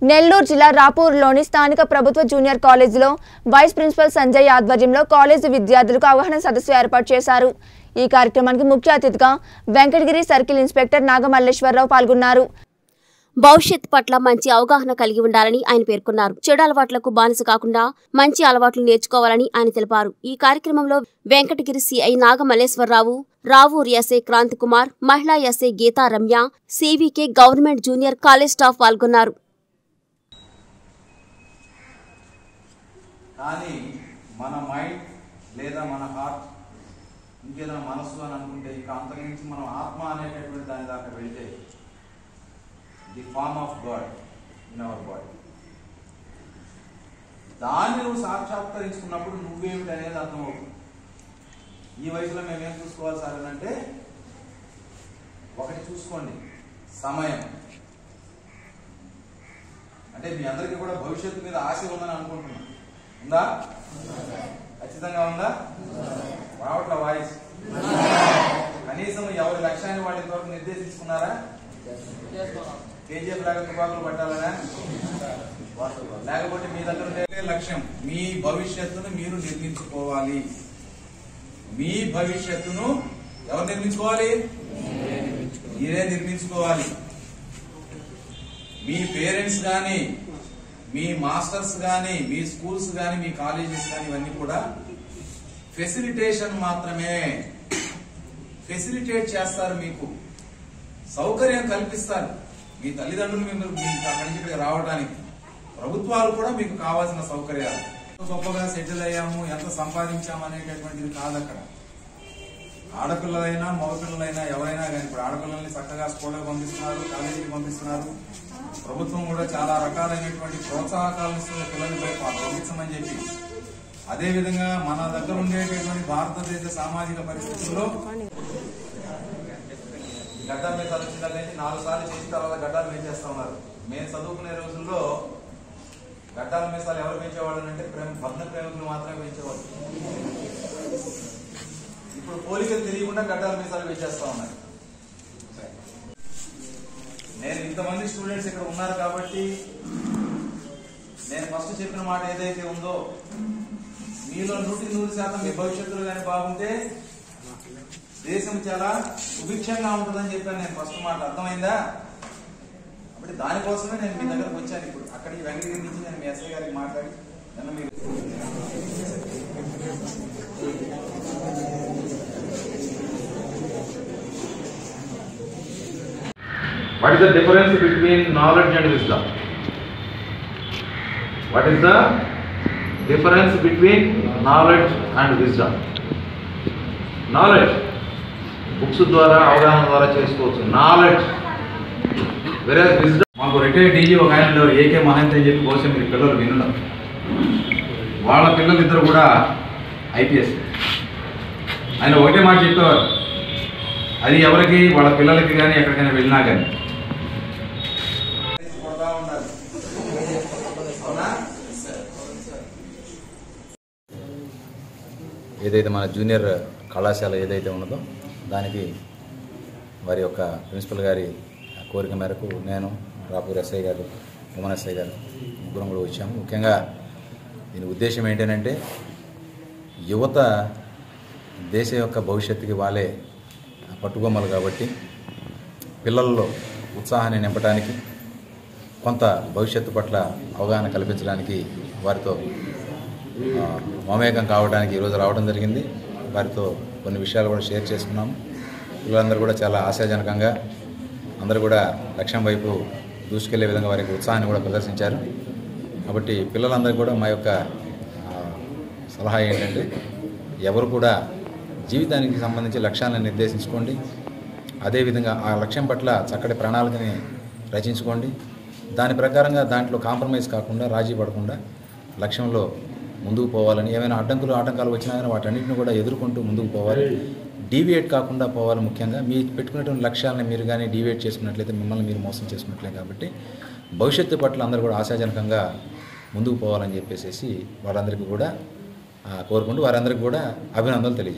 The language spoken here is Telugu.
నెల్లూరు జిల్లా రాపూర్లోని స్థానిక ప్రభుత్వ జూనియర్ కాలేజీలో వైస్ ప్రిన్సిపల్ సంజయ్ ఆధ్వర్యంలో కాలేజీ విద్యార్థులకు అవగాహన సదస్సు ఏర్పాటు చేశారు ఈ కార్యక్రమానికి ముఖ్య అతిథిగా వెంకటగిరి సర్కిల్ ఇన్స్పెక్టర్ నాగమల్లేశ్వరరావు పాల్గొన్నారు భవిష్యత్ పట్ల మంచి అవగాహన కలిగి ఉండాలని ఆయన పేర్కొన్నారు చెడు అలవాట్లకు బానిస కాకుండా మంచి అలవాట్లు నేర్చుకోవాలని ఆయన తెలిపారు ఈ కార్యక్రమంలో వెంకటగిరి సిఐ నాగమల్లేశ్వరరావు రావూర్ ఎస్ఐ క్రాంతి కుమార్ మహిళా SI Geetha Ramya CVK government junior college staff పాల్గొన్నారు కానీ మన మైండ్ లేదా మన హార్ట్ ఇంకేదైనా మనస్సు అని అనుకుంటే ఇక అంతకుమించి మనం ఆత్మ అనేటటువంటి దాని దాకా వెళ్తే the form of god in our body దాన్ని నువ్వు సాక్షాత్కరించుకున్నప్పుడు నువ్వేమిటి అనేది అర్థమవుతుంది ఈ వయసులో మేమేం చూసుకోవాలి సార్ అని అంటే ఒకటి చూసుకోండి సమయం అంటే మీ అందరికీ కూడా భవిష్యత్తు మీద ఆశ ఉందని అనుకుంటున్నాను ఉందా ఖచ్చితంగా ఉందా రావట్ల వాయిస్ కనీసం ఎవరి లక్ష్యాన్ని వాళ్ళ ఇంతవరకు నిర్దేశించుకున్నారా కేజీఎఫ్ లాగా తుపాకులు పట్టాలనా లేకపోతే మీ దగ్గర ఉండే లక్ష్యం మీ భవిష్యత్తును మీరు నిర్మించుకోవాలి మీ భవిష్యత్తును ఎవరు నిర్మించుకోవాలి మీరే నిర్మించుకోవాలి మీ పేరెంట్స్ కానీ మీ మాస్టర్స్ కానీ మీ స్కూల్స్ కానీ మీ కాలేజెస్ కానీ ఇవన్నీ కూడా ఫెసిలిటేషన్ మాత్రమే ఫెసిలిటేట్ చేస్తారు మీకు సౌకర్యం కల్పిస్తారు మీ తల్లిదండ్రులు మిమ్మల్ని మీకు అక్కడి నుంచి ఇక్కడికి రావడానికి ప్రభుత్వాలు కూడా మీకు కావాల్సిన సౌకర్యాలు గొప్పగా సెటిల్ అయ్యాము ఎంత సంపాదించాము అనేటటువంటిది కాదు అక్కడ ఆడపిల్లలైనా మగపిల్లలైనా ఎవరైనా కానీ ఇప్పుడు ఆడపిల్లల్ని చక్కగా స్కూళ్ళకి పంపిస్తున్నారు కాలేజీకి పంపిస్తున్నారు ప్రభుత్వం కూడా చాలా రకాలైనటువంటి ప్రోత్సాహకాలను ఇస్తుంది పిల్లలపై పంపించమని చెప్పి అదే విధంగా మన దగ్గర ఉండేటటువంటి భారతదేశ సామాజిక పరిస్థితుల్లో గడ్డాల మీద వచ్చిన దగ్గర నుంచి నాలుగు సార్లు చేసిన తర్వాత గడ్డాలు పెంచేస్తా ఉన్నారు మేము చదువుకునే రోజుల్లో గడ్డాల మీసాలు ఎవరు పెంచేవాళ్ళు అంటే ప్రేమ భగ్న ప్రేమికులు మాత్రమే పెంచేవాళ్ళు ఇప్పుడు పోలికలు తెలియకుండా గడ్డాల మీసాలు పెంచేస్తా ఉన్నారు నేను ఇంతమంది స్టూడెంట్స్ ఇక్కడ ఉన్నారు కాబట్టి నేను ఫస్ట్ చెప్పిన మాట ఏదైతే ఉందో మీలో నూటికి నూరు శాతం మీ భవిష్యత్తులో కానీ బాగుంటే దేశం చాలా సుభిక్షంగా ఉంటుందని చెప్పాను నేను ఫస్ట్ మాట అర్థమైందా కాబట్టి దానికోసమే నేను మీ దగ్గరకు వచ్చాను ఇప్పుడు అక్కడికి వెంకటగిరి నుంచి నేను మీ ఎస్ఐ గారికి మాట్లాడి నిన్న మీరు What is the difference between knowledge and wisdom? What is the difference between knowledge and wisdom? Knowledge. Books ద్వారా అవగాహన ద్వారా చేసుకోవచ్చు నాలెడ్జ్ వేరే విజ్డమ్ మాకు రిటైర్డ్ డీజీ ఒక ఆయన ఉండేవారు ఏకే మహంత్ అని చెప్పి బహుశా మీరు పిల్లలు వినడం వాళ్ళ పిల్లలు ఇద్దరు కూడా ఐపీఎస్ ఆయన ఒకటే మాట చెప్పేవారు అది ఎవరికి వాళ్ళ పిల్లలకి కానీ ఎక్కడికైనా వెళ్ళినా కానీ ఏదైతే మన జూనియర్ కళాశాల ఏదైతే ఉన్నదో దానికి వారి యొక్క ప్రిన్సిపల్ గారి కోరిక మేరకు నేను రాపూర్ ఎస్ఐ గారు ఉమన్ ఎస్ఐ గారు ముగ్గురం కూడా వచ్చాము ముఖ్యంగా దీని ఉద్దేశం ఏంటంటే యువత దేశ యొక్క భవిష్యత్తుకి వాళ్ళే పట్టుకొమ్మలు కాబట్టి పిల్లల్లో ఉత్సాహాన్ని నింపడానికి కొంత భవిష్యత్తు పట్ల అవగాహన కల్పించడానికి వారితో ఆ, మమేకం కావడానికి ఈరోజు రావడం జరిగింది వారితో కొన్ని విషయాలు కూడా షేర్ చేసుకున్నాము పిల్లలందరూ కూడా చాలా ఆశాజనకంగా అందరూ కూడా లక్ష్యం వైపు దూసుకెళ్లే విధంగా వారి యొక్క ఉత్సాహాన్ని కూడా ప్రదర్శించారు కాబట్టి పిల్లలందరికీ కూడా మా యొక్క ఆ, సలహా ఏంటంటే ఎవరు కూడా జీవితానికి సంబంధించి లక్ష్యాలను నిర్దేశించుకోండి అదేవిధంగా ఆ లక్ష్యం పట్ల చక్కటి ప్రణాళికని రచించుకోండి దాని ప్రకారంగా దాంట్లో కాంప్రమైజ్ కాకుండా రాజీ పడకుండా లక్ష్యంలో ముందుకు పోవాలని ఏమైనా అడ్డంకులు ఆటంకాలు వచ్చినా కానీ వాటన్నిటిని కూడా ఎదుర్కొంటూ ముందుకు పోవాలి డీవియేట్ కాకుండా పోవాలి ముఖ్యంగా మీ పెట్టుకున్నటువంటి లక్ష్యాలను మీరు కానీ డీవియేట్ చేసుకున్నట్లయితే మిమ్మల్ని మీరు మోసం చేసుకున్నట్లే కాబట్టి భవిష్యత్తు పట్ల అందరూ కూడా ఆశాజనకంగా ముందుకు పోవాలని చెప్పేసి వాళ్ళందరికీ కూడా ఆ, కోరుకుంటూ వారందరికీ కూడా అభినందనలు తెలియజేస్తారు